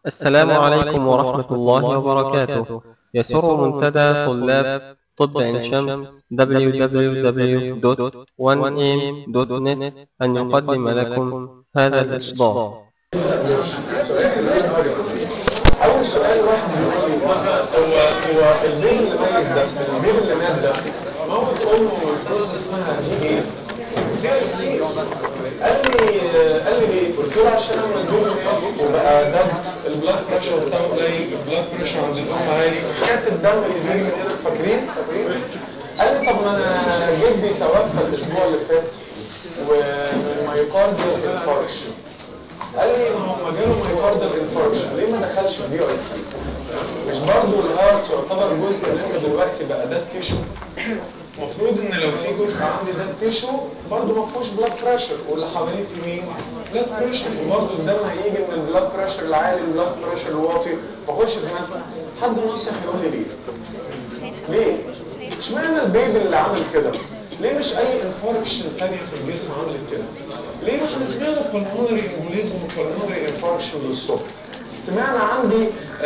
السلام عليكم ورحمة الله وبركاته يسر منتدى طلاب طب عين شمس www.1am.net أن يقدم لكم هذا الإصدار اول سؤال واحد بيقول لي هو هو البيبي اللي ميت ده البيبي اللي مات ده موت امه من فلوس اسمها دي ايه؟ دي ار سي قال لي قال لي ليه؟ قلت له عشان لما البيبي مات وبقى دم البلاد بريشر بتاعه قليل البلاد بريشر عند الام عالي حكايه الدم اللي بيجي من هنا فاكرين؟ فاكرين؟ قال لي طب ما انا جدي توفى الاسبوع اللي فات ومن مايوكارديال انفاركشن قال لي ما هو جاله مايوكاردال انفاركشن ليه ما دخلش في دي اي سي مش برضه الهارت يعتبر جزء منه دلوقتي بقى ده تيشو المفروض ان لو في جزء عندي ده تيشو برضه ما فيهوش بلاد بريشر واللي حواليه في مين بلاد بريشر وبرضه الدم هيجي من البلاد بريشر العالي للبلاد بريشر الواطي واخش في نفسي حد ناصح يقول لي ليه ليه اشمعنى البيبي اللي عمل كده ليه مش اي انفاركشن ثانيه في الجسم عملت كده ليه ما احنا سمعنا بالمونري امبوليزم وبالمونري انفاركشن للصبح سمعنا عندي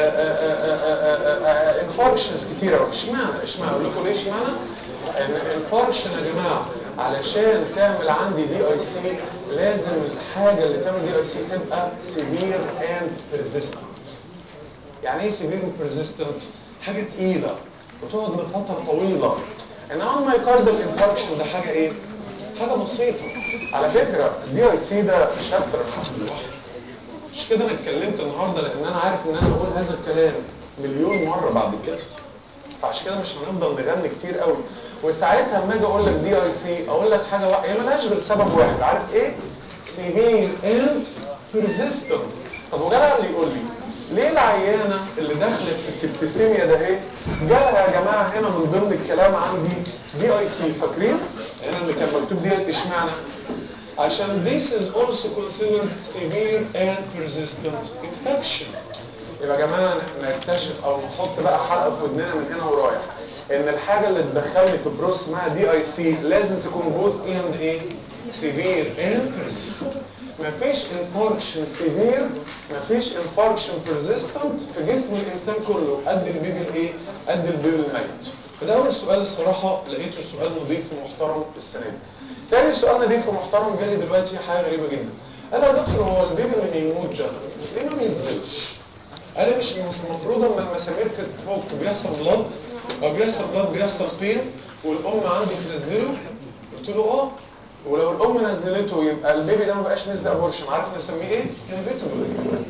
انفاركشنز كتيره قوي اشمعنى اشمعنى اقول لكم ليه اشمعنى الانفاركشن يا جماعه علشان تعمل عندي دي اي سي لازم الحاجه اللي تعمل دي اي سي تبقى سيفير اند بيرزيستنت يعني ايه سيفير بيرزيستنت حاجه تقيله وتقعد لفتره طويله انما المايكاردال انفاركشن ده حاجه ايه حاجه بسيطه على فكره الدي اي سي ده شابتر لوحده مش كده انا اتكلمت النهارده لان انا عارف ان انا بقول هذا الكلام مليون مره بعد كده فعشان كده مش هنفضل نغني كتير قوي وساعتها لما اجي اقول لك دي اي سي اقول لك حاجه واحده هي ملهاش غير سبب واحد عارف ايه؟ سيفير اند بيرزيستنت طب وجدع اللي يقول لي ليه العيانه اللي دخلت في السبتسيميا ده اهي جالها يا جماعه هنا من ضمن الكلام عندي دي اي سي فاكرين؟ هنا اللي كان مكتوب ديت اشمعنى؟ عشان this is also considered severe and persistent infection يبقى يا جماعه نكتشف او نحط بقى حلقه في ودننا من هنا ورايح ان الحاجه اللي تدخلني في بروس اسمها دي اي سي لازم تكون بوث اند ايه؟ سيفير اند persistent مفيش انفاركشن سيفير مفيش انفاركشن بيرزيستنت في جسم الانسان كله قد البيبي الايه؟ قد البيبي الميت ده اول سؤال الصراحه لقيته سؤال نظيف ومحترم السنه دي تاني سؤال نضيف ومحترم جالي دلوقتي حاجه غريبه جدا قال يا دكتور هو البيبي اللي بيموت ده ليه ما بينزلش؟ قال لي مش المفروض اما المسامير تتفك بيحصل بلاد او بيحصل بلاد بيحصل فين والام عندي تنزله قلت له اه ولو الام نزلته يبقى البيبي ده ما بقاش نزل ابورشن عارف نسميه ايه؟ انفيتبل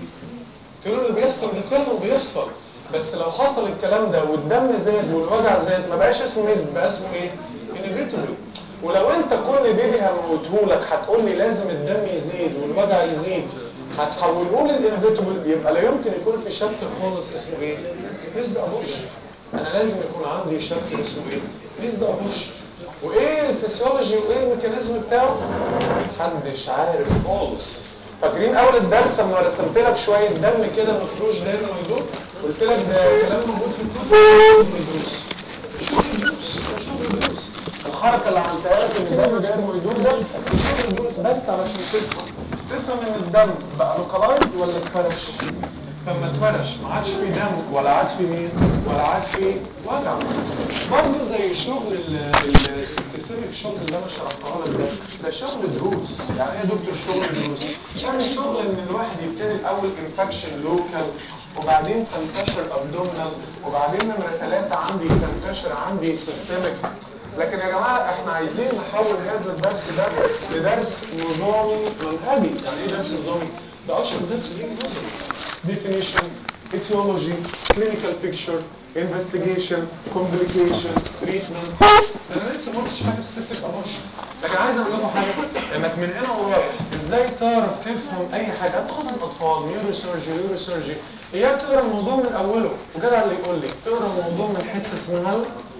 قلت له اللي بيحصل ده فعلا بيحصل بس لو حصل الكلام ده والدم زاد والوجع زاد ما بقاش اسمه نزل بقى اسمه ايه؟ انفيتبل ولو انت كل بيبي هموتهولك هتقول لي لازم الدم يزيد والوجع يزيد هتحوله لي الانفيتبل يبقى لا يمكن يكون في شابتر خالص اسمه ايه؟ ريزد ابورشن انا لازم يكون عندي شابتر اسمه ايه؟ ريزد ابورشن وايه الفسيولوجي وايه الميكانيزم بتاعه؟ محدش عارف خالص فاكرين اول الدرس لما رسمت لك شويه دم كده مفروش دايما ويدور قلت لك ده كلام موجود في الكتب الدروس شوف الدروس شوف الدروس الحركه اللي عملتها لك ان الدم جاي ويدور ده شوف الدروس بس علشان تفهم تفهم ان الدم بقى لوكالايز ولا اتفرش فلما اتفرش ما عادش فيه دم ولا عاد فيه مين ولا عاد فيه وجع برضه زي شغل السبيسيفيك شغل اللي انا شرحته لك ده ده شغل دروس يعني ايه يا دكتور شغل دروس يعني شغل ان الواحد يبتدي الاول انفكشن لوكال وبعدين تنتشر ابدومنال وبعدين نمره ثلاثه عندي تنتشر عندي سيستمك لكن يا جماعه احنا عايزين نحول هذا الدرس ده لدرس نظامي منهجي يعني ايه درس نظامي؟ ده اشهر درس ليه نظري definition etiology clinical picture investigation complication treatment انا لسه ما قلتش حاجه في السيستم ابورشن لكن عايز اقول لكم حاجه انك من هنا ورايح ازاي تعرف تفهم اي حاجه تخصص اطفال نيورو سيرجي يورو سيرجي اياك تقرا الموضوع من اوله وجدع اللي يقول لي تقرا الموضوع من حته اسمها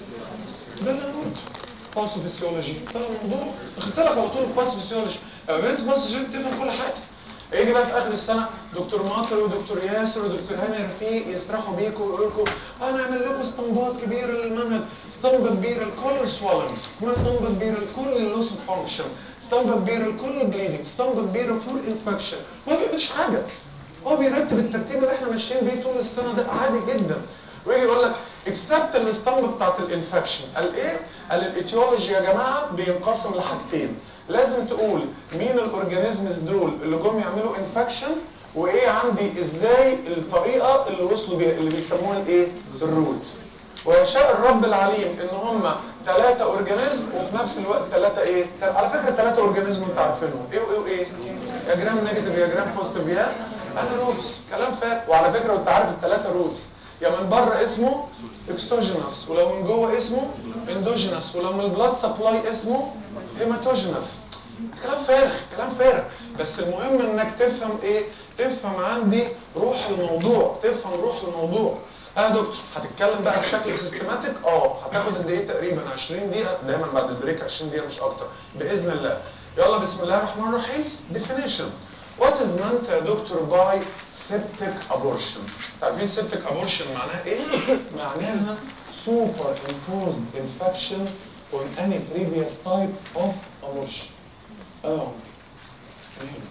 ده اللي انا قلته باثوفيسيولوجي تقرا الموضوع اخدت لك على طول باثوفيسيولوجي لما بنت باثوفيسيولوجي تفهم كل حاجه يجي بقى في اخر السنه دكتور ماطر ودكتور ياسر ودكتور هاني رفيق يسرحوا بيكم ويقولوا لكم انا اعمل لكم اسطمبات كبيره للمنهج اسطمبه كبيره لكل السوالنجز اسطمبه كبيره لكل اللوس فانكشن اسطمبه كبيره لكل البليدنج اسطمبه كبيره فول انفكشن ما بيعملش حاجه هو بيرتب الترتيب اللي احنا ماشيين بيه طول السنه ده عادي جدا ويجي يقول لك اكسبت الاسطمبه بتاعت الانفكشن قال ايه؟ قال الايتيولوجي يا جماعه بينقسم لحاجتين لازم تقول مين الاورجانيزمز دول اللي جم يعملوا انفكشن وايه عندي ازاي الطريقه اللي وصلوا بيها اللي بيسموها الايه؟ الروت ويشاء الرب العليم ان هم ثلاثة اورجانيزم وفي نفس الوقت ثلاثة ايه؟ على فكرة ثلاثة اورجانيزم انت عارفينهم ايه وايه وايه؟ يا جرام نيجاتيف يا جرام بوزيتيف يا انيروبس كلام فارغ وعلى فكرة وانت عارف الثلاثة روتس يا من بره اسمه اكسوجينس ولو من جوه اسمه اندوجينس ولو من البلاد سبلاي اسمه هيماتوجينس كلام فارغ كلام فارغ بس المهم انك تفهم ايه تفهم عندي روح الموضوع تفهم روح الموضوع اه يا دكتور هتتكلم بقى بشكل سيستماتيك اه هتاخد قد ايه تقريبا 20 دقيقه دايما بعد البريك 20 دقيقه مش اكتر باذن الله يلا بسم الله الرحمن الرحيم definition what is meant يا دكتور by septic abortion عارفين septic abortion معناها ايه معناها superimposed infection on any previous type of abortion اه فاهم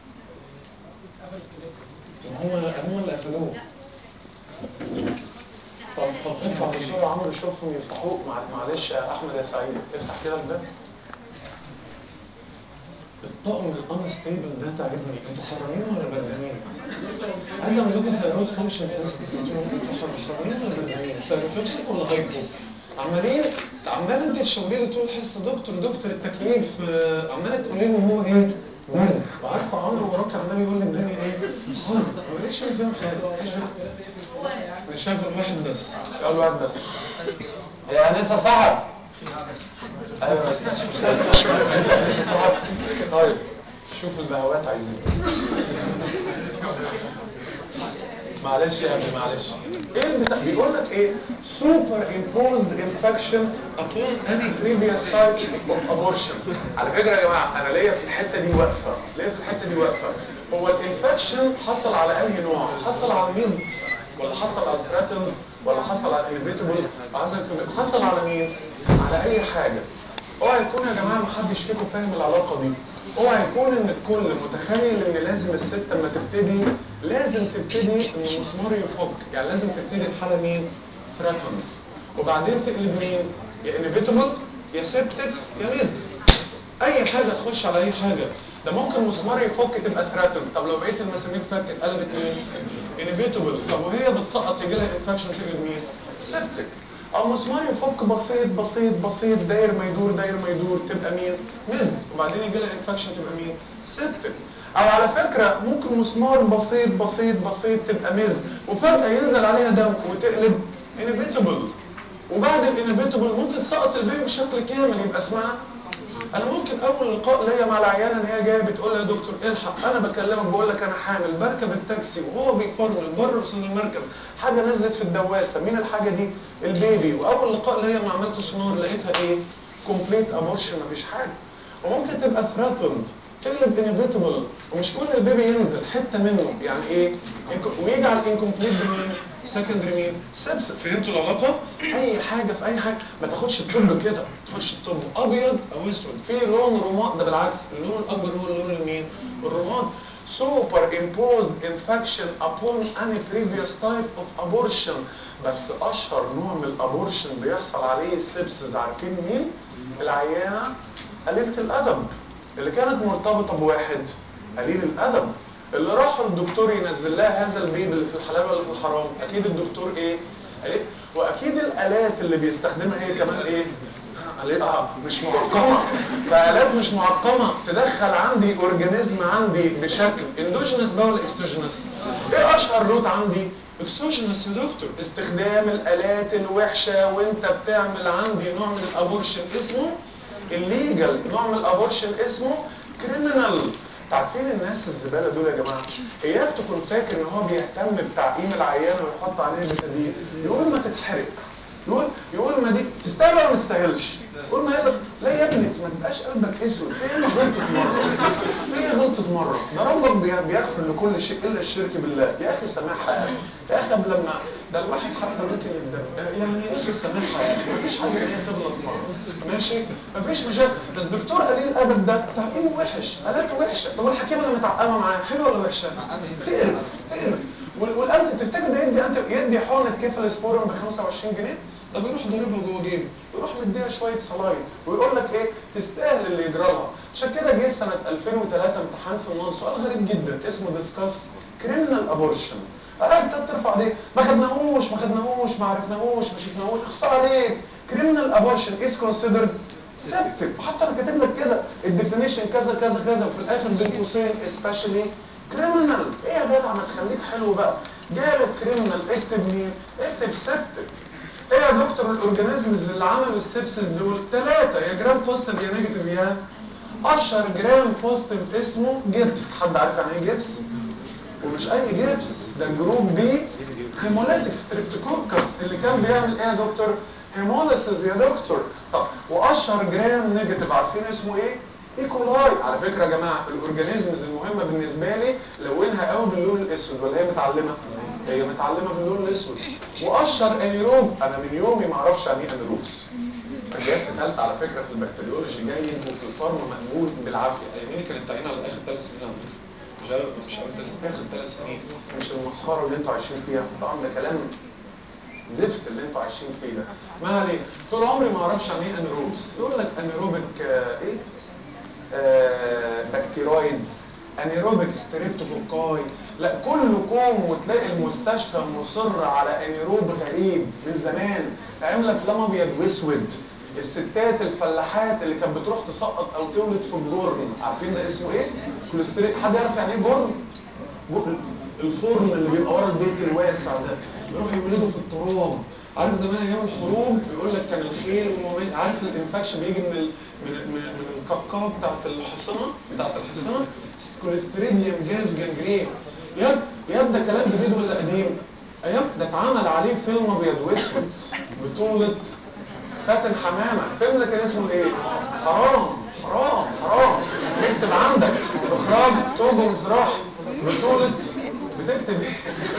هم هم اللي قفلوه طب طب ارفع بسرعه عمرو شوفهم يفتحوه مع- معلش يا احمد يا سعيد افتح كده الباب الطقم الانستيبل ده تعبني انتوا حرانين ولا بردانين؟ عايز اعمل لكم ثيرويد فانكشن تيست انتوا انتوا حرانين ولا بردانين؟ ثيروتوكسيك ولا هايبو؟ عمالين عمال انت تشاوري لي طول الحصه دكتور دكتور التكييف آه، عماله تقولي لي هو ايه؟ برد وعارفه عمرو وراك عمال يقول لي الدنيا ايه؟ حر ما بقتش انا فاهم حاجه مش شايف الواحد بس شايف الواحد بس يا انسه سحر ايوه انسه سحر طيب شوف البهوات عايزين معلش يا ابني معلش ايه البتاع بيقول لك ايه سوبر امبوزد انفكشن upon any previous site of abortion على فكره يا جماعه انا ليا في الحته دي واقفه ليا في الحته دي واقفه هو الانفكشن حصل على انهي نوع حصل على الميزد ولا حصل على الثريتن ولا حصل على الانفيتبل حصل على مين على اي حاجه اوعى يكون يا جماعه محدش فيكم فاهم العلاقه دي اوعى يكون ان الكل متخيل ان لازم الست لما تبتدي لازم تبتدي ان المسمار يفك يعني لازم تبتدي بحاله مين ثريتند وبعدين تقلب مين يا انفيتبل يا سيبتك يا ميزد اي حاجه تخش على اي حاجه ده ممكن مسمار يفك تبقى ثريتن طب لو بقيت المسامير فكت قلبت مين انفيتبل طب وهي بتسقط يجي لها انفكشن تقلب مين سيبتك او مسمار يفك بسيط بسيط بسيط داير ما يدور داير ما يدور تبقى مين مزد وبعدين يجي لها انفكشن تبقى مين سيبتك او على فكره ممكن مسمار بسيط بسيط بسيط تبقى مزد وفجاه ينزل عليها دم وتقلب انفيتبل وبعد الانفيتبل ممكن تسقط البيبي بشكل كامل يبقى اسمها انا ممكن اول لقاء ليا مع العيانه ان هي جايه بتقول لي يا دكتور الحق انا بكلمك بقول لك انا حامل بركب التاكسي وهو بيفرمل بره وصل المركز حاجه نزلت في الدواسه مين الحاجه دي البيبي واول لقاء ليا ما عملتش نور لقيتها ايه كومبليت ابورشن مفيش حاجه وممكن تبقى ثريتند تقلب انفيتبل ومش كل البيبي ينزل حته منه يعني ايه ويجي على الانكمبليت بمين سكندري مين سبس فهمتوا العلاقه اي حاجه في اي حاجه ما تاخدش الطب كده ما تاخدش الطب ابيض او اسود في لون رماد ده بالعكس اللون الاكبر هو اللون المين الرماد superimposed infection upon any previous type of abortion بس اشهر نوع من الابورشن بيحصل عليه سيبسز عارفين مين العيانه قليله الادب اللي كانت مرتبطه بواحد قليل الادب اللي راح الدكتور ينزل لها هذا البيبي اللي في الحلال ولا في الحرام اكيد الدكتور ايه قالت واكيد الالات اللي بيستخدمها هي كمان ايه آلات مش معقمة فآلات مش معقمة تدخل عندي اورجانيزم عندي بشكل اندوجينس بقى ولا اكستوجينس ايه اشهر روت عندي اكسوجينس يا دكتور استخدام الالات الوحشة وانت بتعمل عندي نوع من الابورشن اسمه الليجل نوع من الابورشن اسمه كريمنال عارفين الناس الزباله دول يا جماعه اياك تكون فاكر ان هو بيهتم بتعقيم العيان ويحط عليه بتدين يقول ما تتحرق يقول يقول ما دي تستاهل ولا ما تستاهلش يقول ما يقدر لا يا ابني ما تبقاش قلبك اسود فين غلطت مره فين غلطت مره ده ربك بي- بيغفر لكل شيء الا الشرك بالله يا اخي سامحها يا اخي يا اخي قبل لما ده الواحد حتى ممكن يندم يعني يا اخي سامحها يا اخي مفيش حاجه ان هي تغلط مره ماشي مفيش مشاكل بس دكتور قليل الادب ده تعقيمه وحش الاته وحشه طب الحكيمه اللي متعقمه معاه حلوه ولا وحشه؟ تقرف تقرف وال- والانت تفتكر ده يدي انت يدي حقنه كيفالسبورين ب 25 جنيه ده بيروح ضاربها جوه جيبه ويروح مديها شويه صلاين ويقول لك ايه تستاهل اللي يجرى لها عشان كده جه سنه 2003 امتحان في النص سؤال غريب جدا اسمه ديسكاس كريمنال ابورشن انت بترفع ليه؟ ما خدناهوش ما خدناهوش ما عرفناهوش ما شفناهوش اخصى عليك كريمنال ابورشن از كونسيدرد سيبتك وحتى انا كاتب لك كده الديفينيشن كذا كذا كذا وفي الاخر بين قوسين سبيشالي كريمنال ايه يا جدع ما تخليك حلو بقى جالك كريمنال اكتب مين؟ اكتب سيبتك ايه يا دكتور الاورجانيزمز اللي عملوا السبسس دول ثلاثه يا جرام بوزيتيف يا نيجاتيف يا اشهر جرام بوزيتيف اسمه جبس حد عارف يعني ايه جبس؟ ومش اي جبس ده جروب بي هيموليتيك ستريبتوكوكس اللي كان بيعمل ايه يا دكتور؟ هيموليسيس يا دكتور طب واشهر جرام نيجاتيف عارفين اسمه ايه؟ ايكولاي على فكره يا جماعه الاورجانيزمز المهمه بالنسبه لي لونها قوي باللون الاسود ولا هي متعلمه؟ هي متعلمه باللون الاسود واشهر انيروب انا من يومي ما اعرفش يعني ايه انيروبس رجعت ثالثه على فكره في البكتيريولوجي جاي وفي الفارما مقبول بالعافيه ايامي كانت تعيين على اخر ثلاث سنين على فكره مش عارف مش عارف ثلاث سنين اخر ثلاث سنين مش المسخره اللي انتوا عايشين فيها طبعا ده كلام زفت اللي انتوا عايشين فيه ده ما عليه طول عمري ما اعرفش يعني ايه انيروبس يقول لك انيروبيك آه ايه آه بكتيرويدز انيروبيك ستريبتوكوكاي لا كله كوم وتلاقي المستشفى مصر على انيروب غريب من زمان عامله افلام ابيض واسود الستات الفلاحات اللي كانت بتروح تسقط او تولد في الجرن عارفين ده اسمه ايه؟ كوليسترول حد يعرف يعني ايه جرن؟ جرن الفرن اللي بيبقى ورا البيت الواسع ده بيروحوا يولدوا في التراب عارف زمان ايام الحروب بيقول لك كان الخيل والممات عارف الانفكشن بيجي من ال... من من, من الكاكاو بتاعت الحصنه بتاعت الحصنه كوليستريديوم جاز جنجرين يد يد ده كلام جديد ولا قديم؟ ايام ده اتعمل عليه فيلم ابيض واسود بطوله فاتن حمامه الفيلم ده كان اسمه ايه؟ حرام حرام حرام اكتب عندك اخراج توبو مزراحي بطوله بتكتب ايه؟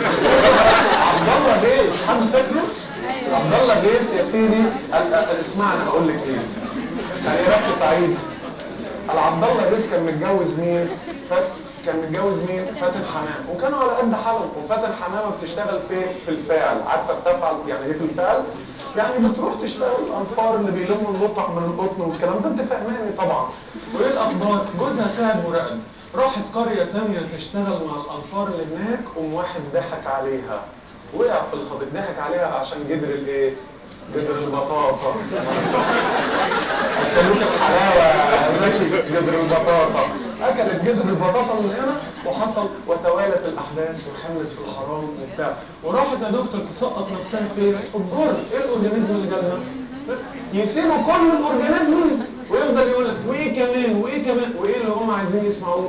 عبد الله غيث حد فاكره؟ عبد الله غيث يا سيدي ال- ال- اسمعني اقول لك ايه يعني رحت سعيد العبد الله غيث كان متجوز مين؟ فات كان متجوز مين؟ فاتن حمام وكانوا على قد حالهم وفاتن حمامه بتشتغل فين؟ في الفعل عارفه بتفعل يعني ايه في الفعل؟ يعني بتروح تشتغل الانفار اللي بيلموا اللطع من القطن والكلام ده انت فاهماني طبعا وايه الاخبار؟ جوزها تعب ورقد راحت قرية تانية تشتغل مع الأنفار اللي هناك قوم واحد ضحك عليها وقع في الخطيط ضحك عليها عشان جدر الايه؟ جدر البطاطا أكلوك الحلاوة يا زكي جدر البطاطا أكلت جدر البطاطا من هنا وحصل وتوالت الأحداث وحملت في الحرام وبتاع وراحت يا دكتور تسقط نفسها فين؟ في الجرن إيه الأورجانيزم اللي جالنا؟ يسيبوا كل الأورجانيزمز ويفضل يقول لك وإيه كمان وإيه كمان وإيه اللي هم عايزين يسمعوه؟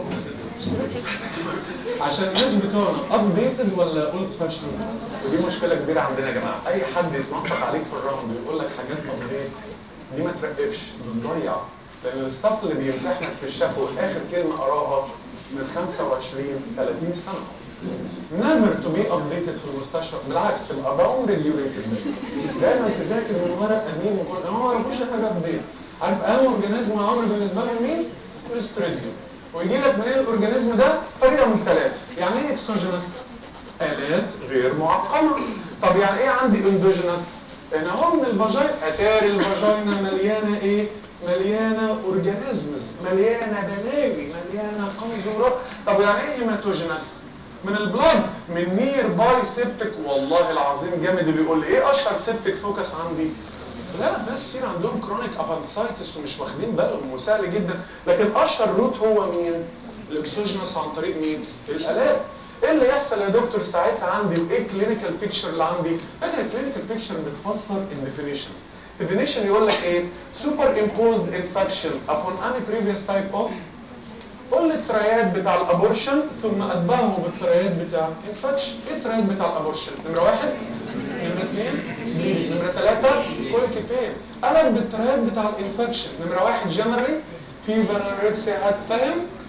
عشان الناس بتوعنا ابديتد ولا اولد فاشن ودي مشكله كبيره عندنا يا جماعه اي حد يتنطط عليك في الراوند ويقول لك حاجات ابديت دي ما ترقبش بتضيع لان الستاف اللي بيمتحنك في الشفوي اخر كلمه قراها من 25 30 سنه never to be updated في المستشفى بالعكس تبقى باوند ريجوليتد دايما تذاكر من ورق قديم وكل هو ما يعرفوش حاجه ابديت عارف اهم اورجانيزم عمر بالنسبه لهم مين؟ كوليستريديوم ويجي لك منين الاورجانيزم ده؟ طريقه من ثلاثه يعني ايه اكسوجينس؟ الات غير معقمه طب يعني ايه عندي اندوجينس؟ ان هو من الفاجينا اتاري الفاجينا مليانه ايه؟ مليانه اورجانيزمز مليانه بلاوي مليانه قنزورات طب يعني ايه هيماتوجينس؟ من البلاد من نير باي سيبتك والله العظيم جامد اللي يقول لي ايه اشهر سيبتك فوكس عندي؟ لا ناس كتير عندهم كرونيك ابانسايتس ومش واخدين بالهم وسهل جدا لكن اشهر روت هو مين؟ الاكسوجينس عن طريق مين؟ الالات ايه اللي يحصل يا دكتور ساعتها عندي وايه الكلينيكال بيكتشر اللي عندي؟ فاكر الكلينيكال بيكتشر بتفسر الديفينيشن الديفينيشن يقول لك ايه؟ سوبر امبوزد انفكشن upon any previous type of قول لي التريات بتاع الابورشن ثم اتبعه بالتريات بتاع انفكشن ايه التريات بتاع الابورشن نمره واحد نمره اثنين بليدنج نمره ثلاثه كوليكيفين قلب بالتريات بتاع الانفكشن نمره واحد جنرالي فيفر انوركسيا فاهم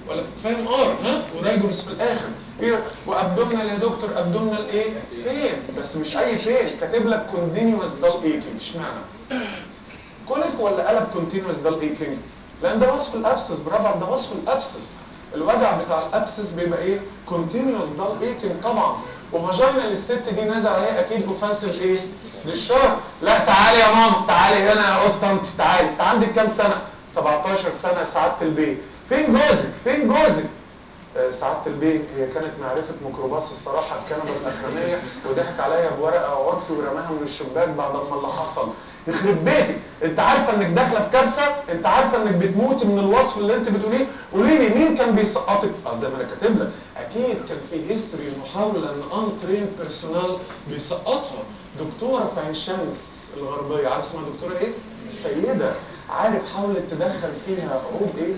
ولا فاهم ار ها ورايجورس في الاخر ايه وابدومنال يا دكتور ابدومنال ايه بين بس مش اي بين كاتب لك كونتينيوس دال ايكنج اشمعنى كوليك ولا قلب كونتينوس ده الايكنج لان ده وصف الابسس برافو عليك، ده وصف الابسس الوجع بتاع الابسس بيبقى ايه كونتينوس ده الايكنج طبعا وفاجينا الست دي نازل عليها اكيد اوفنسيف ايه للشر لا تعالي يا ماما تعالي هنا يا قطه انت تعالي انت عندك كام سنه 17 سنه سعاده البيت فين جوزك فين جوزك آه، سعاده البيت هي كانت معرفه ميكروباص الصراحه الكنبه الاخرانيه وضحك عليا بورقه وعرفي ورماها من الشباك بعد ما اللي حصل يخرب بيتك انت عارفه انك داخله في كارثه انت عارفه انك بتموتي من الوصف اللي انت بتقوليه قولي لي مين كان بيسقطك اه زي ما انا كاتب لك اكيد كان في هيستوري المحاوله ان ان ترين بيرسونال بيسقطها دكتوره في عين شمس الغربيه عارف اسمها دكتوره ايه؟ سيده عارف حاولت تدخل فيها عقود ايه؟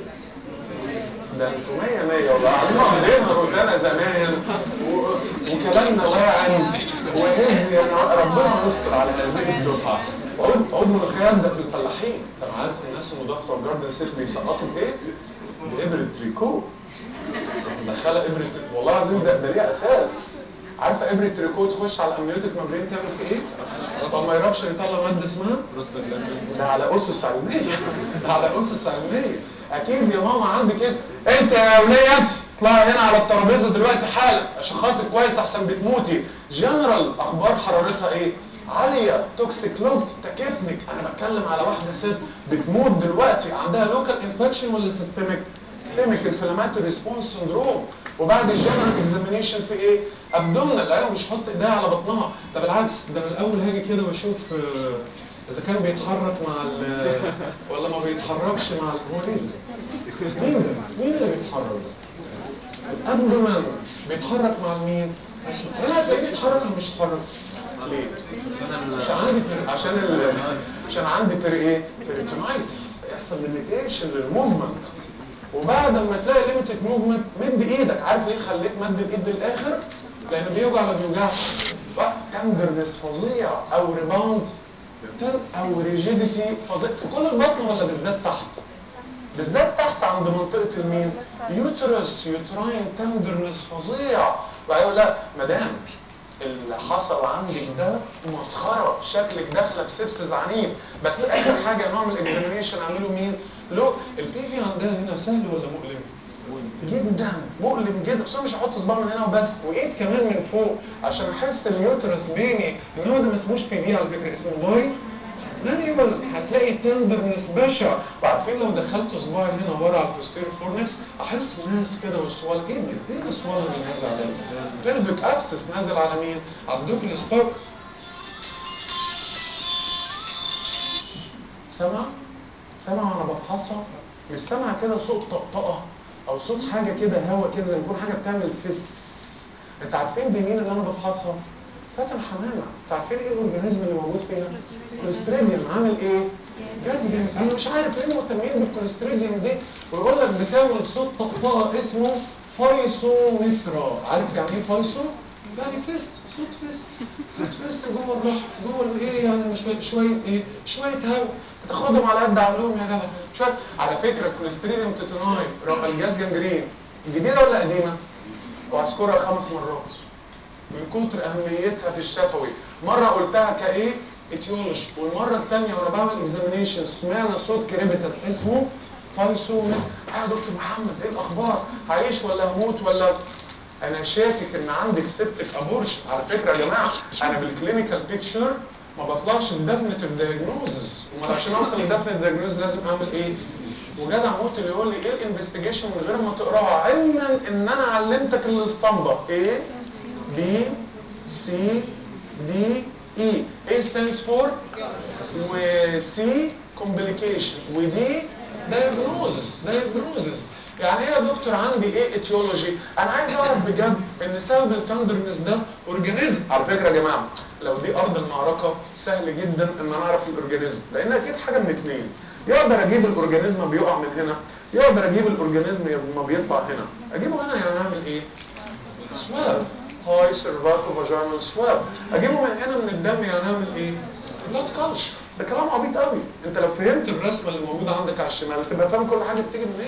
ده انتوا مية مية والله علموا علينا روتانا زمان و- وكلامنا واعن وهز يعني ربنا يستر على هذه الدفعة عود عود ملوخيات ده في الفلاحين طب عارف الناس المضافة بتوع جاردن سيت بيسقطوا بايه؟ بإبرة تريكو مدخلة إبرة والله العظيم ده ده ليه أساس عارفة إبرة تريكو تخش على الأمنيوتيك ممبرين تعمل في إيه؟ طب ما يعرفش يطلع مادة اسمها ده على أسس علمية ده على أسس علمية أكيد يا ماما عندي كده أنت يا ولية أنت اطلعي هنا على الترابيزة دلوقتي حالا أشخاصك كويس أحسن بتموتي جنرال أخبار حرارتها إيه؟ عالية توكسيك لوب تكتنك أنا بتكلم على واحدة ست بتموت دلوقتي عندها لوكال انفكشن ولا سيستميك؟ سيستميك انفلاماتوري ريسبونس سندروم وبعد الجنرال اكزامينيشن في ايه؟ ابدومنال انا مش هحط ايديها على بطنها ده بالعكس ده انا الاول هاجي كده واشوف آه، اذا كان بيتحرك مع ال ولا ما بيتحركش مع ال هو مين ده؟ مين ده؟ مين اللي بيتحرك؟ الابدومن بيتحرك مع مين؟ انا هتلاقيه بيتحرك ولا مش بيتحرك؟ ليه؟ عشان عندي بير... عشان ال... عشان عندي بير ايه؟ بيريتونايتس يحصل ليميتيشن للموفمنت وبعد ما تلاقي ليميتد موفمنت مد ايدك عارف ليه خليت مد الايد للاخر؟ لان بيوجع ولا بيوجعش؟ تندرنس فظيع او ريباوند او ريجيديتي فظيع في كل البطن ولا بالذات تحت؟ بالذات تحت عند منطقة المين؟ يوترس يوتراين تندرنس فظيع وبعدين يقول لا مدام اللي حصل عندك ده مسخرة شكلك داخلة في سبسس عنيف بس آخر حاجة نعمل اكزامينيشن اعمله مين؟ لو البي في عندها هنا سهل ولا مؤلم؟ جدا مؤلم جدا بس أنا مش هحط صباع من هنا وبس وايد كمان من فوق عشان احس اليوترس بيني ان هو ده ما اسموش بي في على فكره اسمه باي مانيوال هتلاقي تندرنس بشع وعارفين لو دخلت صباعي هنا ورا على البوستيريور فورنكس احس ناس كده والسوال ايه دي؟ ايه السوال اللي نازل عليا؟ بيلفيك ابسس نازل على مين؟ على الدوكل ستوك سمع؟ سمع وانا بفحصها مش سامع كده صوت طقطقه او صوت حاجه كده هوا كده زي ما يكون حاجه بتعمل فس انت عارفين دي مين اللي انا بفحصها؟ فاتن حمامه انت عارفين ايه الاورجانيزم اللي موجود فيها؟ كوليستريديوم عامل ايه؟ جاذبي انا مش عارف ليه مهتمين بالكوليستريديوم دي ويقول لك بتعمل صوت طقطقه اسمه فايسومترا عارف يعني ايه فايسو؟ يعني فس صوت فس صوت فس جوه الرحم جوه الايه يعني مش شويه ايه؟ شويه هوا تاخدهم على قد عقلهم يا جدع شويه على فكره الكوليستريديوم تيتاناي رغم الجاز جنجرين جديده ولا قديمه؟ وهذكرها خمس مرات من كتر اهميتها في الشفوي مره قلتها كايه اتيولوجي والمره الثانيه وانا بعمل اكزامينيشن سمعنا صوت كريبتس اسمه فايسومت يا دكتور محمد ايه الاخبار هعيش ولا هموت ولا انا شاكك ان عندك سبتك ابورشن على فكره يا جماعه انا بالكلينيكال بيكتشر ما بطلعش بديفينيتيف دايجنوزز امال عشان اوصل لديفينيتيف دايجنوز لازم اعمل ايه وجدع موت اللي يقول لي ايه الانفستيجيشن من غير ما تقراها علما ان انا علمتك الاسطمبه ايه بي سي دي اي A stands for و C complication ودي diagnosis diagnosis يعني ايه يا دكتور عندي ايه اتيولوجي انا عايز اعرف بجد ان سبب التندرنس ده اورجانيزم على فكره يا جماعه لو دي ارض المعركه سهل جدا ان انا اعرف الاورجانيزم لان اكيد حاجه من اتنين يقدر اجيب الاورجانيزم بيقع من هنا يقدر اجيب الاورجانيزم ما بيطلع هنا اجيبه هنا يعني اعمل ايه سواب هاي سيرفاكو فاجينال سواب اجيبه من هنا من الدم يعني اعمل ايه بلاد كلتشر ده كلام عبيط قوي انت لو فهمت الرسمه اللي موجوده عندك على الشمال تبقى فاهم كل حاجه بتيجي منين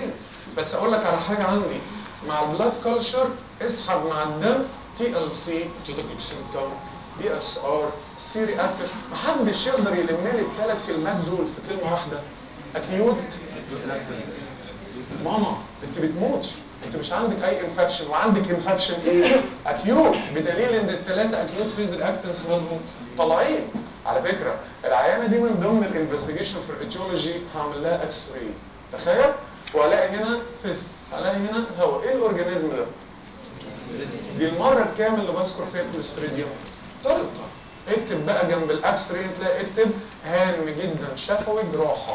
بس اقول لك على حاجه عندي مع البلاد كلشر اسحب مع الدم تي ال سي توتوكسين كام دي اس ار سي رياكتيف محدش يقدر يلم لي الثلاث كلمات دول في كلمه واحده اكيوت ماما انت بتموت انت مش عندك اي انفكشن وعندك انفكشن ايه اكيوت بدليل ان الثلاثه اكيوت فيز رياكتنس مالهم طالعين على فكره العيانه دي من ضمن الانفستيجيشن في الايتيولوجي هعمل لها اكس راي تخيل والاقي هنا فيس هلاقي هنا هواء ايه الاورجانيزم ده دي المره الكام اللي بذكر فيها كوليستريديوم ثالثه اكتب بقى جنب الاكس راي تلاقي اكتب هام جدا شفوي جراحه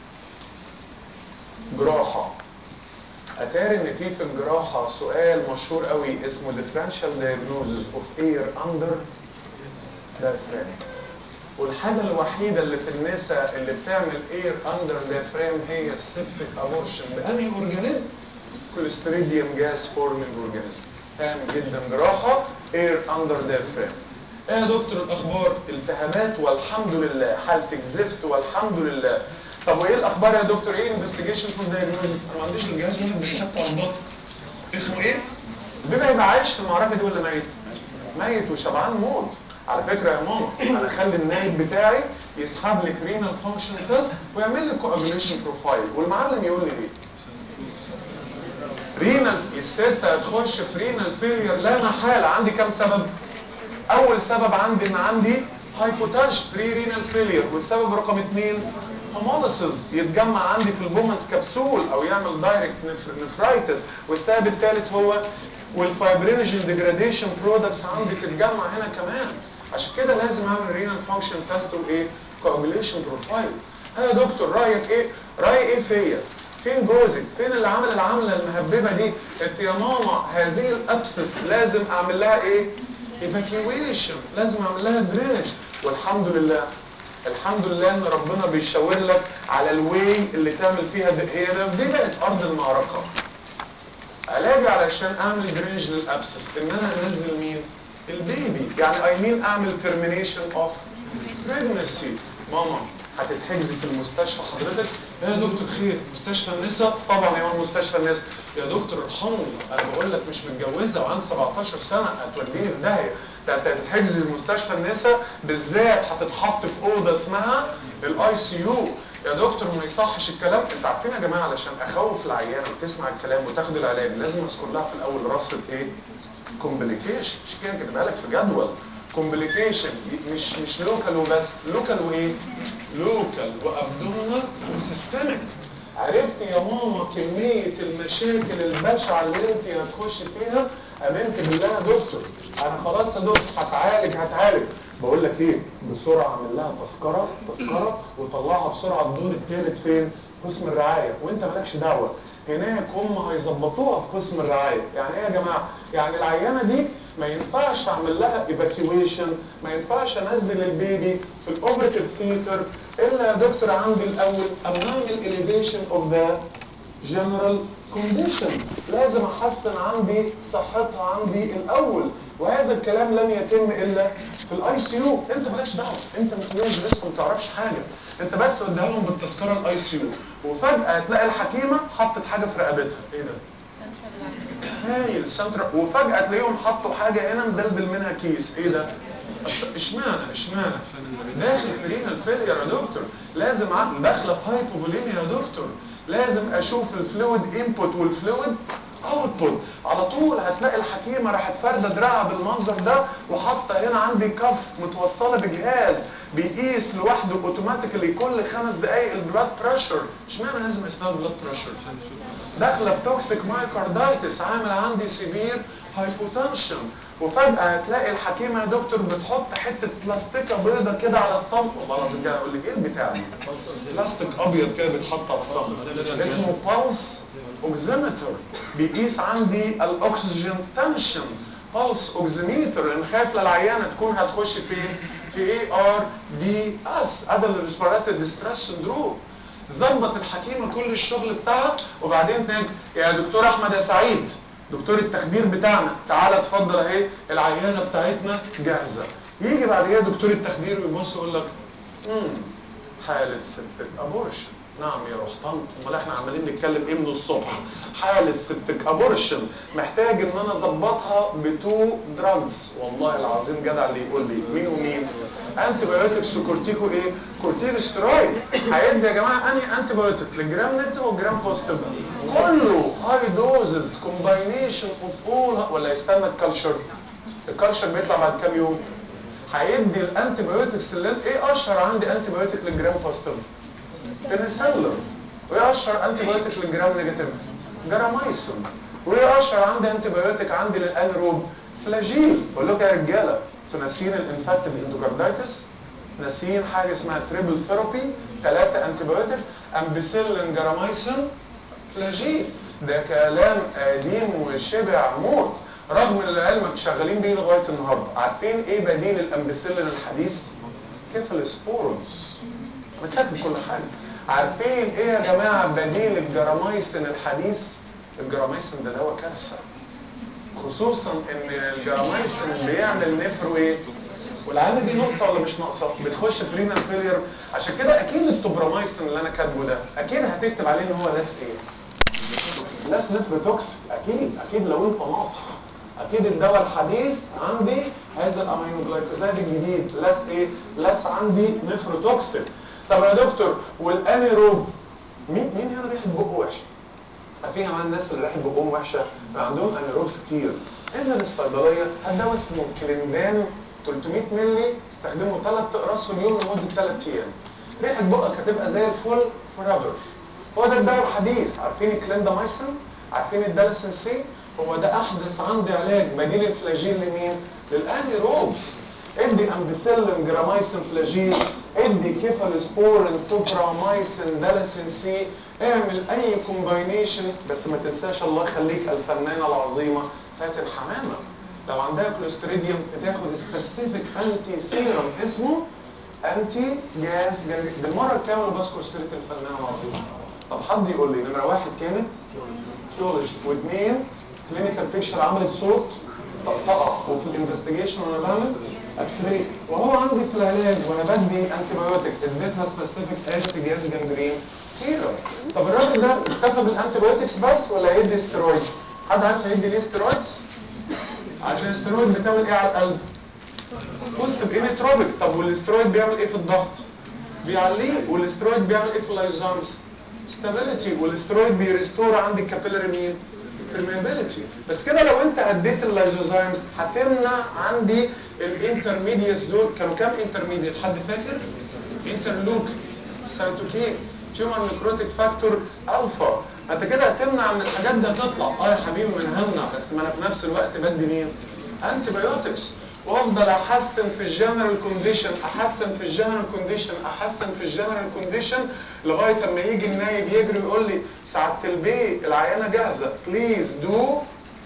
جراحه اتاري ان في في الجراحه سؤال مشهور قوي اسمه differential diagnosis of air under diaphragm والحاجه الوحيده اللي في النساء اللي بتعمل اير اندر diaphragm هي السبتك ابورشن بانهي اورجانيزم كوليستريديوم جاس فورمينج اورجانيزم هام جدا جراحه اير اندر diaphragm ايه يا دكتور الاخبار التهابات والحمد لله حالتك زفت والحمد لله طب وايه الاخبار يا دكتور ايه انفستيجيشن فور دايجنوزس انا ما عنديش الجهاز واحد بيتحط على البطن اسمه ايه بما يبقى عايش في المعركه دي ولا ميت ميت وشبعان موت على فكره يا ماما انا اخلي النايب بتاعي يسحب لك رينال فانكشن تيست ويعمل لك كواجوليشن بروفايل والمعلم يقول لي ايه رينال الست هتخش في رينال فيلير لا محاله عندي كام سبب اول سبب عندي ان عندي هايبوتنشن بري رينال فيلير والسبب رقم اثنين هوموليسيس يتجمع عندي في البومنس كبسول او يعمل دايركت نفرايتس والسبب الثالث هو والفايبرينجين ديجراديشن برودكتس عندي تتجمع هنا كمان عشان كده لازم اعمل رينال فانكشن تيست وايه كواجوليشن بروفايل ها يا دكتور رايك ايه راي ايه فيا فين جوزك فين اللي عمل العمله المهببه دي انت يا ماما هذه الابسس لازم اعمل لها ايه ايفاكيويشن لازم اعمل لها درينج والحمد لله الحمد لله ان ربنا بيشاور لك على الواي اللي تعمل فيها ده هي ده دي بقت ارض المعركه علاجي علشان اعمل درينج للابسس ان انا انزل مين البيبي يعني اي مين اعمل ترمينيشن اوف بريجنسي ماما هتتحجزي في المستشفى حضرتك يا دكتور خير مستشفى النساء طبعا يا ماما مستشفى النساء يا دكتور ارحمني انا بقول لك مش متجوزه وعندي 17 سنه هتوديني في داهيه ده انت هتتحجزي في مستشفى النساء بالذات هتتحط في اوضه اسمها الاي سي يو يا دكتور ما يصحش الكلام انتوا عارفين يا جماعه علشان اخوف العيانه وتسمع الكلام وتاخد العلاج لازم اذكر لها في الاول رصه ايه كومبليكيشن مش كده كاتبها لك في جدول كومبليكيشن مش مش لوكال وبس لوكال وايه لوكال وابدومينال وسيستميك عرفت يا ماما كمية المشاكل البشعة اللي انت هتخش فيها امنت بالله يا دكتور انا خلاص يا دكتور هتعالج هتعالج بقول لك ايه بسرعة اعمل لها تذكرة تذكرة وطلعها بسرعة الدور الثالث فين قسم الرعاية وانت مالكش دعوة هناك هم هيظبطوها في قسم الرعاية يعني ايه يا جماعة يعني العيانة دي ما ينفعش اعمل لها ايفاكيويشن ما ينفعش انزل البيبي في الاوبريتيف ثيتر الا يا دكتور عندي الاول ابنعمل اليفيشن اوف ذا جنرال كونديشن لازم احسن عندي صحتها عندي الاول وهذا الكلام لن يتم الا في الاي سي يو انت مالكش دعوه انت متميز لسه ما تعرفش حاجه انت بس وديها لهم بالتذكره الاي سي يو وفجاه هتلاقي الحكيمه حطت حاجه في رقبتها ايه ده هايل سنترا وفجاه تلاقيهم حطوا حاجه هنا مدلدل منها كيس ايه ده اشمعنى اشمعنى داخل في رينال فيلير يا دكتور لازم عقل داخله في هايبوفوليميا يا دكتور لازم اشوف الفلويد انبوت والفلويد اوتبوت على طول هتلاقي الحكيمه راحت فارده دراعها بالمنظر ده وحاطه هنا عندي كف متوصله بجهاز بيقيس لوحده اوتوماتيكالي كل خمس دقائق البلاد بريشر اشمعنى لازم اسمها بلاد بريشر داخله في توكسيك مايكاردايتس عامل عندي سيفير هايبوتنشن وفجاه هتلاقي الحكيمه يا دكتور بتحط حته بلاستيكه بيضه كده على الصمت والله العظيم جاي اقول لك ايه البتاع دي بلاستيك ابيض كده بيتحط على الصمت اسمه بالس اوكسيمتر بيقيس عندي الاكسجين تنشن بالس اوكسيميتر لان خايف للعيانه تكون هتخش فين في اي ار دي اس ادل ريسبيراتوري ديستريس سندروم ظبط الحكيمه كل الشغل بتاعها وبعدين تاني يا دكتور احمد يا سعيد دكتور التخدير بتاعنا تعالى اتفضل اهي العيانه بتاعتنا جاهزه يجي بعد كده دكتور التخدير ويبص يقول لك امم حاله سبتك ابورشن نعم يا روح طنط امال احنا عمالين نتكلم ايه من الصبح حاله سبتك ابورشن محتاج ان انا اظبطها بتو دراجز والله العظيم جدع اللي يقول لي مين ومين انتي بايوتكس وكورتيكو ايه كورتيكوستيرويد هيدي يا جماعه انهي انتي بايوتيك للجرام نيجاتيف والجرام بوزيتيف كله هاي دوزز كومباينيشن اوف اول ولا يستنى الكالشر الكالشر بيطلع بعد كام يوم هيدي الانتي بايوتكس اللي ايه اشهر عندي انتي بايوتيك للجرام بوزيتيف بنسلم وايه اشهر انتي بايوتيك للجرام نيجاتيف جرامايسين وايه اشهر عندي انتي بايوتيك عندي للانروب فلاجيل بقول لكم يا رجاله انتوا ناسيين الانفكتيف اندوكاردايتس ناسيين حاجه اسمها تريبل ثيرابي ثلاثه انتي بايوتيك امبيسيلين جرامايسين فلاجيل ده كلام قديم وشبع موت رغم ان العلم شغالين بيه لغايه النهارده عارفين ايه بديل الامبيسيلين الحديث كيفالوسبورنز انا كاتب كل حاجه عارفين ايه يا جماعه بديل الجرامايسين الحديث الجرامايسين ده دواء كارثه خصوصا ان الجرامايسين بيعمل نفرو ايه والعيال دي ناقصه ولا مش ناقصه بتخش في رينال فيلير عشان كده اكيد التوبرامايسين اللي انا كاتبه ده اكيد هتكتب عليه ان هو لاس ايه لاس نفروتوكسيك اكيد اكيد لو انت ناصح اكيد الدواء الحديث عندي هذا الامينو جلايكوزايد الجديد لاس ايه لاس عندي نفروتوكسيك طب يا دكتور والانيروب مين مين هنا ريحه بقه وحشه في كمان الناس اللي ريحه بقهم وحشه عندهم انيروبس كتير انزل الصيدليه هات دواء اسمه كليندان 300 مللي استخدمه ثلاث اقراص في اليوم لمده ثلاث ايام ريحه بقك هتبقى زي الفل فور هو ده الدواء الحديث عارفين الكليندامايسين عارفين الدالسين سي هو ده احدث عندي علاج بديل الفلاجيل لمين للانيروبس ادي امبيسيلين جرامايسين فلاجيل ادي كيفالسبورين توبرامايسين دالسين سي اعمل اي كومباينيشن بس ما تنساش الله يخليك الفنانه العظيمه فاتن حمامه لو عندها كلوستريديوم بتاخد سبيسيفيك انتي سيرم اسمه انتي جاز بالمره الكامله بذكر سيره الفنانه العظيمه طب حد يقول لي نمره واحد كانت فيولوجي واثنين كلينيكال بيكشر عملت صوت طقطقه وفي الانفستيجيشن وانا بعمل اكس راي وهو عندي في العلاج وانا بدي انتي بايوتيك اديتها سبيسيفيك انتي جاز جانجرين سيرم طب الراجل ده اكتفى بالانتي بايوتكس بس ولا يدي ستيرويدز حد عارف يدي ليه ستيرويدز عشان الستيرويد بتعمل ايه على القلب بوست بانيتروبيك طب والاسترويد بيعمل ايه في الضغط بيعليه والاسترويد بيعمل ايه في اللايزانس ستابيليتي والاسترويد بيريستور عندي الكابيلاري مين permeability بس كده لو انت اديت اللايزوزايمز هتمنع عندي الانترميديتس دول كانوا كام انترميديت حد فاكر انترلوك سايتوكين تيومر نيكروتيك فاكتور الفا انت كده هتمنع ان الحاجات دي هتطلع اه يا حبيبي ما انا همنع بس ما انا في نفس الوقت بدي مين انتي بايوتكس وافضل احسن في الجنرال كونديشن احسن في الجنرال كونديشن احسن في الجنرال كونديشن لغايه اما يجي النايب يجري ويقول لي سعاده البي العيانه جاهزه بليز دو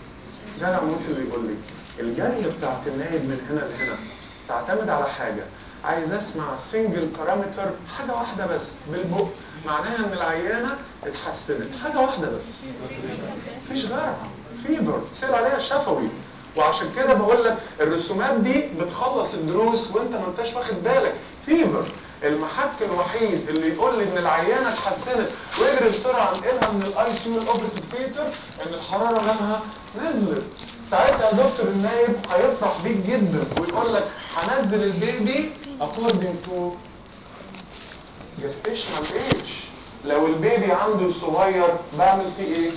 جدع موت اللي يقول لي الجري بتاعت النايب من هنا لهنا تعتمد على حاجه عايز اسمع سنجل بارامتر حاجه واحده بس بالبق معناها ان العيانه اتحسنت حاجه واحده بس مفيش غيرها فيبر سيل عليها شفوي وعشان كده بقول لك الرسومات دي بتخلص الدروس وانت ما انتش واخد بالك فيبر المحك الوحيد اللي يقول لي ان العيانه اتحسنت ويجري بسرعه انقلها من الاي سي يو الاوبريتيف ثيتر ان الحراره لها نزلت ساعتها يا دكتور النايب هيفرح بيك جدا ويقول لك هنزل البيبي according to gestational age لو البيبي عنده صغير بعمل فيه ايه؟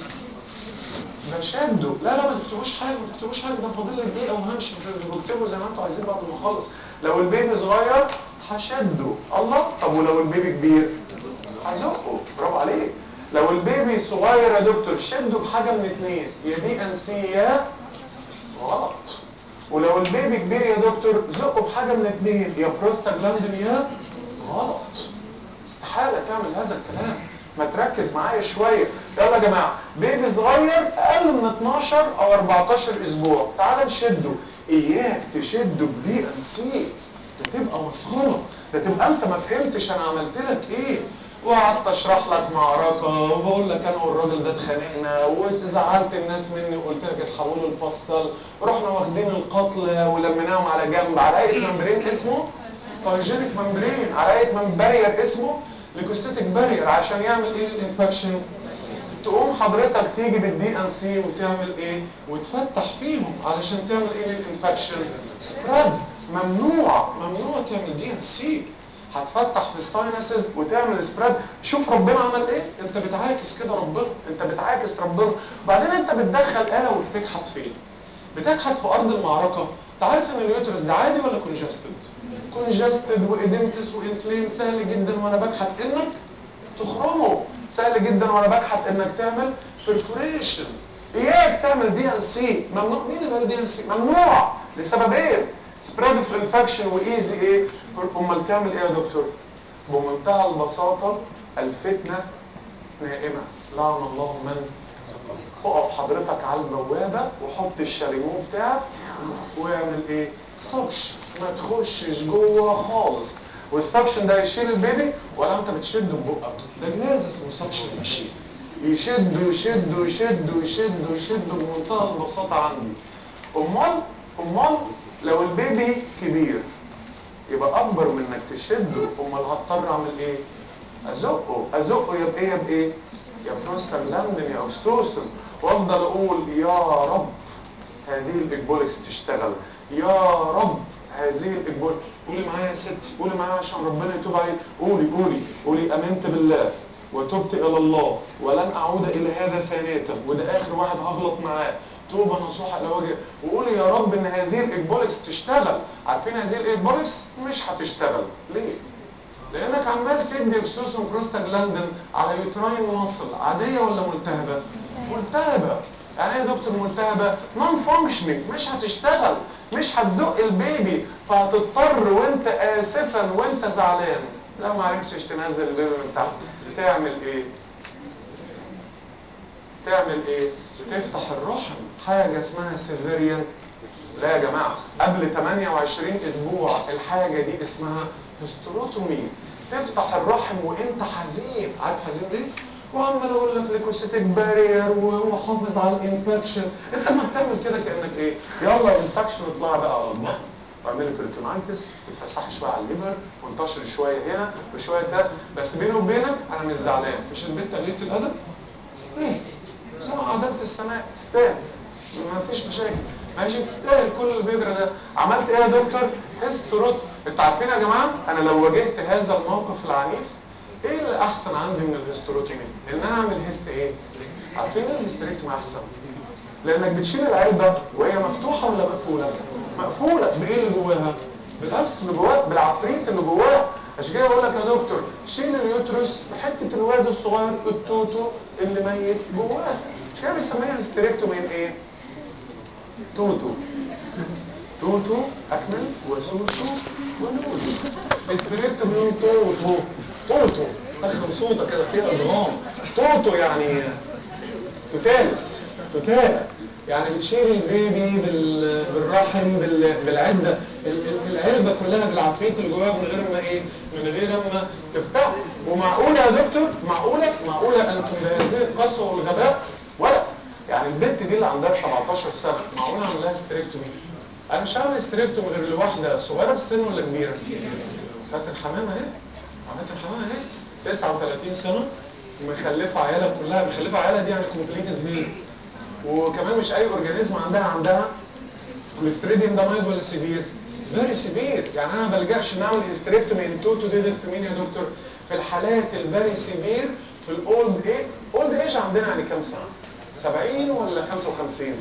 بشده لا لا ما تكتبوش حاجه ما تكتبوش حاجه ده فاضل لي دقيقه وهمشي بكتبوا زي ما انتوا عايزين بعد ما اخلص لو البيبي صغير هشده الله طب ولو البيبي كبير هزقه برافو عليك لو البيبي صغير يا دكتور شده بحاجه من اتنين يا دي ان سي يا غلط ولو البيبي كبير يا دكتور زقه بحاجه من اتنين يا بروستاجلاندين يا غلط استحاله تعمل هذا الكلام ما تركز معايا شويه يلا يا جماعه بيبي صغير اقل من 12 او 14 اسبوع تعال نشده اياك تشده بدي ان سي ده تبقى مسخره ده تبقى انت ما فهمتش انا عملت لك ايه وقعدت اشرح لك معركه وبقول لك انا والراجل ده اتخانقنا وزعلت الناس مني وقلت لك اتحولوا الفصل ورحنا واخدين القتل ولميناهم على جنب على ايه ممبرين اسمه بايجينيك ممبرين على ايه ممبرير اسمه ليكوسيتك بارير عشان يعمل ايه الانفكشن تقوم حضرتك تيجي بالدي ان سي وتعمل ايه وتفتح فيهم علشان تعمل ايه للانفكشن سبريد ممنوع ممنوع تعمل دي ان سي هتفتح في الساينسز وتعمل سبريد شوف ربنا عمل ايه انت بتعاكس كده ربنا انت بتعاكس ربنا بعدين انت بتدخل آلة وبتكحت فين بتكحت في ارض المعركة انت عارف ان اليوترس ده عادي ولا كونجستد كونجستد واديمتس وانفليم سهل جدا وانا بكحت انك تخرمه سهل جدا وانا بكحت انك تعمل perforation اياك تعمل دي ان سي ممنوع مين اللي قال دي ان سي ممنوع لسببين سبريد اوف انفكشن وايزي ايه امال تعمل ايه يا دكتور بمنتهى البساطه الفتنه نائمه لعن الله من اقف حضرتك على البوابه وحط الشاليمو بتاعك واعمل ايه سكش ما تخشش جوه خالص والسكشن ده يشيل البيبي ولا انت بتشده ببقك ده جهاز اسمه سكشن ماشين يشد ويشد ويشد ويشد ويشد بمنتهى البساطه عندي امال امال لو البيبي كبير يبقى اكبر من انك تشده امال هضطر اعمل ايه ازقه ازقه يا بايه يا بايه يا بروستاجلاندين يا اوستوسن وافضل اقول يا رب هذه الاكبولكس تشتغل يا رب هذه الاكبول قولي معايا يا ستي قولي معايا عشان ربنا يتوب عليك قولي قولي قولي امنت بالله وتبت الى الله ولن اعود الى هذا ثانيه وده اخر واحد هغلط معاه توبه نصوحه الى وجه وقولي يا رب ان هذه الاكبولكس تشتغل عارفين هذه الاكبولكس مش هتشتغل ليه لانك عمال تدي اكسوسن بروستاجلاندين على يوتراين واصل عاديه ولا ملتهبه ملتهبه يعني ايه يا دكتور ملتهبه نون فانكشنينج مش هتشتغل مش هتزق البيبي فهتضطر وانت اسفا وانت زعلان لو ما عرفتش تنزل البيبي من تحت تعمل ايه تعمل ايه تفتح الرحم حاجه اسمها سيزيريان لا يا جماعه قبل 28 اسبوع الحاجه دي اسمها هستروتومي تفتح الرحم وانت حزين عارف حزين ليه وعمال اقول لك ليكوسيتك بارير وحافظ على الانفكشن انت ما بتعمل كده كانك ايه يلا الانفكشن اطلع بقى على البطن واعملي بريتونايتس وتفسحي شويه على الليفر وانتشري شويه هنا وشويه ده بس بيني وبينك انا مش زعلان مش البنت قليله الادب تستاهل سمع ادبت السماء تستاهل ما فيش مشاكل ماشي تستاهل كل البذر ده عملت ايه يا دكتور هستروت انتوا عارفين يا جماعه انا لو واجهت هذا الموقف العنيف ايه اللي احسن عندي من الهستروتومي ان انا اعمل هيست ايه عارفين ايه الهستريكتومي احسن لانك بتشيل العلبه وهي مفتوحه ولا مقفوله مقفوله بايه اللي جواها بالنفس اللي جواها بالعفريت اللي جواها عشان كده بقول لك يا دكتور شيل اليوترس بحته الواد الصغير التوتو اللي ميت جواه عشان كده بيسميها هستريكتومي ايه توتو توتو اكمل وسوسو ونودو هستريكتومي توتو توتو اخر صوته كده فيها ادغام توتو يعني تتالس تتالى يعني بتشيل البيبي بال... بالرحم بال... بالعده ال... ال- العلبه كلها بالعفريت اللي جواها من غير ما ايه من غير ما تفتح ومعقوله يا دكتور معقوله معقوله انتم بهذه القسوه والغباء ولا يعني البنت دي اللي عندها 17 سنه معقوله اعمل لها ستريكتومي انا مش هعمل ستريكتومي غير لواحده صغيره بالسن ولا كبيره فاتن حمامه اهي فاتن حمامه اهي 39 سنه مخلفه عيالها كلها مخلفه عيالها دي يعني كومبليتد هيل وكمان مش اي اورجانيزم عندها عندها كوليستريديوم ده مايد ولا سيفير فيري سيفير يعني انا ما بلجاش نعمل هيستريكتومي ان توتو ديدكتومين يا دكتور في الحالات الفيري سيفير في الاولد ايه اولد ايج عندنا يعني كام سنه 70 ولا 55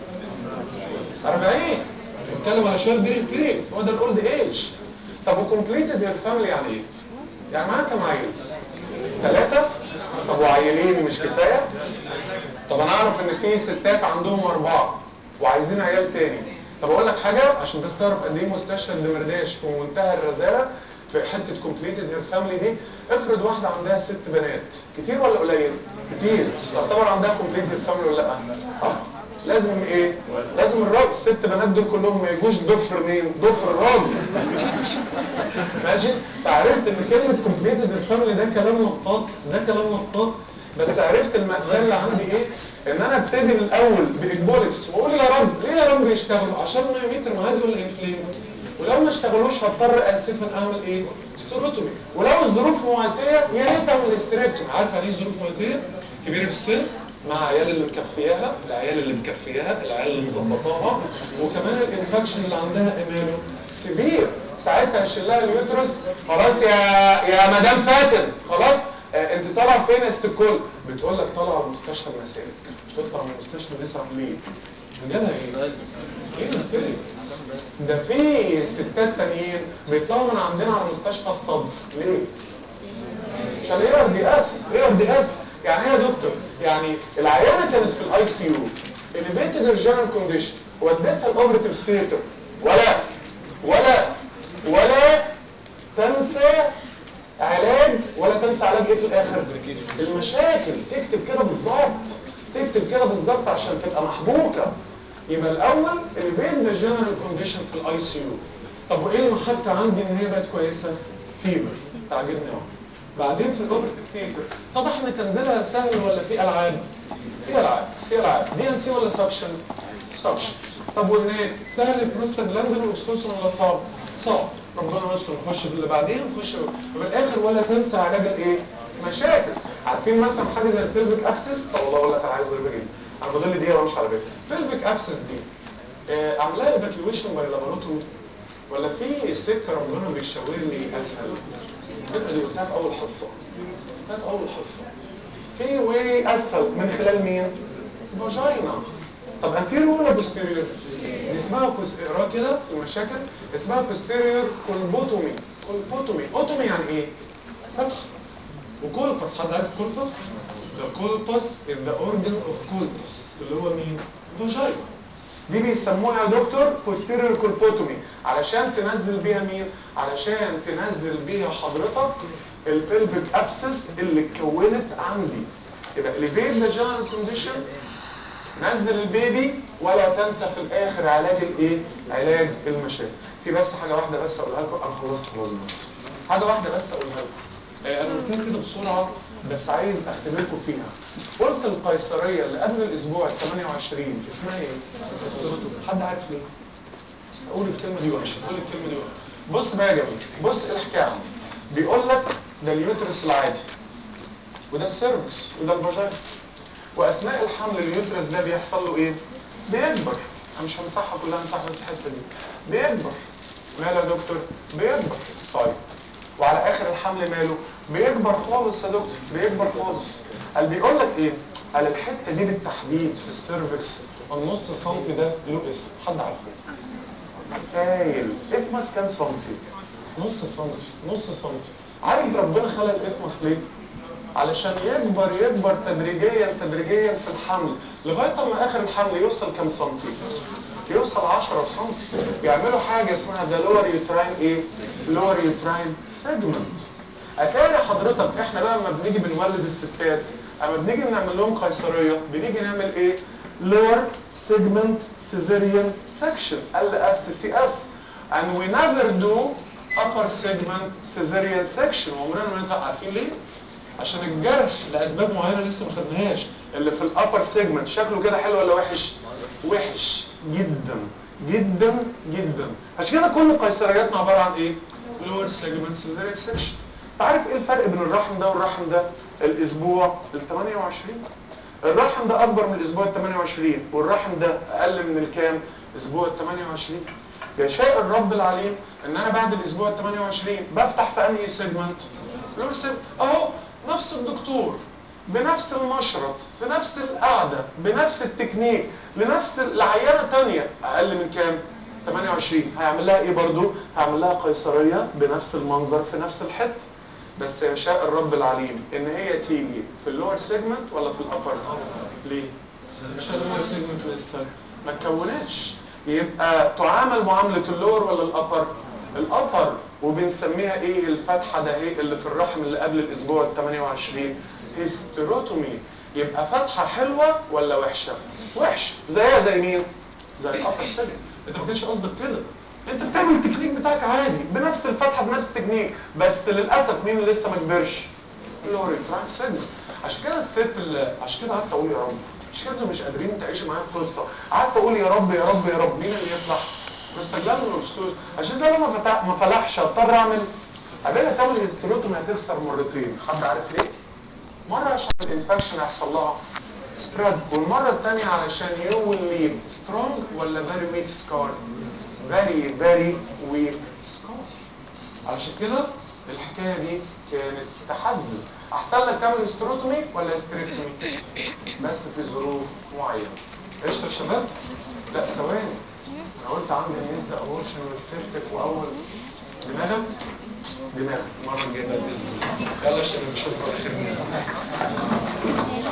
40 بتكلم على شويه بيري بيري هو ده الاولد ايج طب وكومبليتد هير فاميلي يعني ايه يعني معاها كام عيل ثلاثه طب وعيلين مش كفايه طب انا اعرف ان في ستات عندهم اربعه وعايزين عيال تاني طب اقول لك حاجه عشان بس تعرف قد ايه مستشفى الدمرداش في منتهى الرزاله في حته كومبليتد هير فاميلي دي افرض واحده عندها ست بنات كتير ولا قليل؟ كتير تعتبر عندها كومبليتد هير فاميلي ولا لا؟ اه لازم ايه؟ لازم الراجل الست بنات دول كلهم ما يجوش ضفر مين؟ ضفر الراجل ماشي؟ فعرفت ان كلمه كومبليتد هير فاميلي ده كلام نقاط ده كلام نقاط بس عرفت المأساة اللي عندي ايه ان انا ابتدي من الاول باكبولكس واقول يا رب ليه يا رب يشتغلوا عشان ما يميت رماد ولا انفلين ولو ما اشتغلوش هضطر اسفا اعمل ايه استروتومي ولو الظروف مواتيه يا ريت تعمل استريكتومي عارف يعني ايه ظروف مواتيه كبيره في السن مع عيال اللي مكفياها العيال اللي مكفياها العيال اللي مظبطاها وكمان الانفكشن اللي عندها اماله سيفير ساعتها يشيل لها اليوترس خلاص يا يا مدام فاتن خلاص آه انت طالعه فين يا است الكل بتقول لك طالعه من مستشفى المسالك تطلع من مستشفى نساء ليه جالها ايه ايه فين ده في ستات تانيين بيطلعوا من عندنا على مستشفى الصدر ليه عشان ايه ار دي اس ايه ار دي اس يعني ايه يا دكتور يعني العيانه كانت في الاي سي يو elevated regional كونديشن وديتها الاوبريتيف ثياتر ولا ولا ولا تنسى علاج ولا تنسى علاج ايه في الاخر المشاكل تكتب كده بالظبط تكتب كده بالظبط عشان تبقى محبوكه يبقى الاول elevated regional كونديشن في الاي سي يو طب وايه المحطه عندي ان هي بقت كويسه فيبر تعجبني اهو بعدين في الاوبريتيف ثياتر طب احنا تنزيلها سهل ولا في العاب في العاب في العاب دي ان سي ولا سكشن سكشن طب وهناك سهل البروستاجلاندين والاكسوسوم ولا صعب صعب ربنا يستر نخش في اللي بعدين نخش وفي الاخر ولا تنسى علاج الايه مشاكل عارفين مثلا حاجه زي البلفيك ابسس طب والله اقول لك انا عايز غريبه جدا انا فاضل لي دقيقه وامشي على بالي البلفيك ابسس دي آه عاملاها ايفاكيويشن باي لابوراتوري ولا في سكه ربنا بيشاور لي اسهل الفكره دي قلتها في اول حصه قلتها في اول حصه في واي اسهل من خلال مين فاجينا طب انتيريور ولا بوستيريور دي اسمها اقرا كده في المشاكل اسمها بوستيريور كولبوتومي كولبوتومي اوتومي يعني ايه فتح وكولبس حد عارف كولبس the colpus is the organ of colpus اللي هو مين فاجينا دي بيسموها يا دكتور posterior colpotomy علشان تنزل بيها مين علشان تنزل بيها حضرتك البلفيك ابسس اللي اتكونت عندي يبقى elevate the general condition نزل البيبي ولا تنسى في الاخر علاج الايه علاج المشاكل في بس حاجه واحده بس اقولها لكم انا خلصت خلاص حاجه واحده بس اقولها لكم آه انا قلتها كده بسرعه بس عايز اختم لكم فيها قلت القيصريه اللي قبل الاسبوع ال 28 اسمها ايه حد عارف ليه اقول الكلمه دي وحشه قول الكلمه دي وحشه بص بقى يا جميل بص ايه الحكايه عندي بيقول لك ده اليوترس العادي وده السيرفكس وده الفاجينا واثناء الحمل اليوترس ده بيحصل له ايه بيكبر انا مش همسحها كلها همسحها بس الحته دي بيكبر ماله يا دكتور بيكبر طيب وعلى اخر الحمل ماله بيكبر خالص يا دكتور بيكبر خالص قال بيقول لك ايه قال الحته دي بالتحديد في السيرفكس النص سنتي ده له اسم حد عارفه هايل افمس كام سنتي نص سنتي نص سنتي عارف ربنا خلق الافمس ليه علشان يكبر يكبر تدريجيا تدريجيا في الحمل لغايه ما اخر الحمل يوصل كام سنتي يوصل 10 سنتي يعملوا حاجه اسمها ده لور يوتراين ايه لور يوتراين سيجمنت اتاري حضرتك احنا بقى لما بنيجي بنولد الستات اما بنيجي نعمل لهم قيصريه بنيجي نعمل ايه لور سيجمنت سيزيريان سكشن ال اس سي اس and we never do upper segment cesarean section وعمرنا ما نطلع عارفين ليه عشان الجرح لاسباب معينه لسه ما خدناهاش اللي في الابر سيجمنت شكله كده حلو ولا وحش وحش جدا جدا جدا عشان كده كل قيصرياتنا عباره عن ايه لور سيجمنت سيزاريان سيكشن عارف ايه الفرق بين الرحم ده والرحم ده الاسبوع ال 28 الرحم ده اكبر من الاسبوع ال 28 والرحم ده اقل من الكام اسبوع ال 28 يشاء الرب العليم ان انا بعد الاسبوع ال 28 بفتح في انهي سيجمنت لور سيجمنت اهو نفس الدكتور بنفس المشرط في نفس القعدة بنفس التكنيك لنفس العيانة تانية اقل من كام 28 هيعمل لها ايه برضو هيعمل لها قيصرية بنفس المنظر في نفس الحتة بس يشاء الرب العليم ان هي تيجي في اللور سيجمنت ولا في الابر ليه عشان اللور سيجمنت لسه ما اتكونتش يبقى تعامل معاملة اللور ولا الابر الابر وبنسميها ايه الفتحه ده ايه اللي في الرحم اللي قبل الاسبوع ال 28 هيستروتومي يبقى فتحه حلوه ولا وحشه وحشه زيها زي مين زي الابر سيجن انت ما كانش قصدك كده انت بتعمل التكنيك بتاعك عادي بنفس الفتحه بنفس التكنيك بس للاسف مين اللي لسه ما كبرش اللوري ترانس سيجن عشان كده الست اللي عشان كده قعدت اقول يا رب عشان كده مش قادرين تعيشوا معايا القصه قعدت اقول يا رب يا رب يا رب مين اللي يفلح مستجلان والاستاذ عشان ده لما فتح ما فلحش اضطر اعمل قبلها تعمل هيستروتومي هتخسر مرتين حد عارف ليه؟ مرة عشان الانفكشن هيحصل لها سبريد والمرة الثانية علشان يو ويل ليف سترونج ولا فيري ويك سكار فيري فيري ويك سكار علشان كده الحكاية دي كانت تحزن احسن لك تعمل استروتومي ولا استريكتومي بس في ظروف معينة قشطة يا شباب لا ثواني انا قلت عندي النسبة اورشن والسيرتك واول دماغك دماغك المرة الجاية بإذن الله يلا يا شباب نشوفكم على خير بإذن الله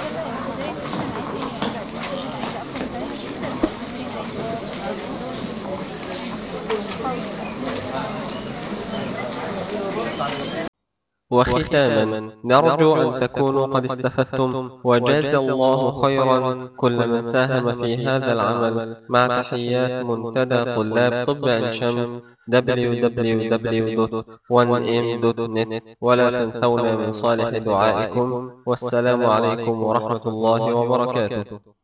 وختاما نرجو أن تكونوا قد استفدتم وجاز الله خيرا كل من ساهم في هذا العمل مع تحيات منتدى طلاب طب عين شمس www.1m.net ولا تنسونا من صالح دعائكم والسلام عليكم ورحمة الله وبركاته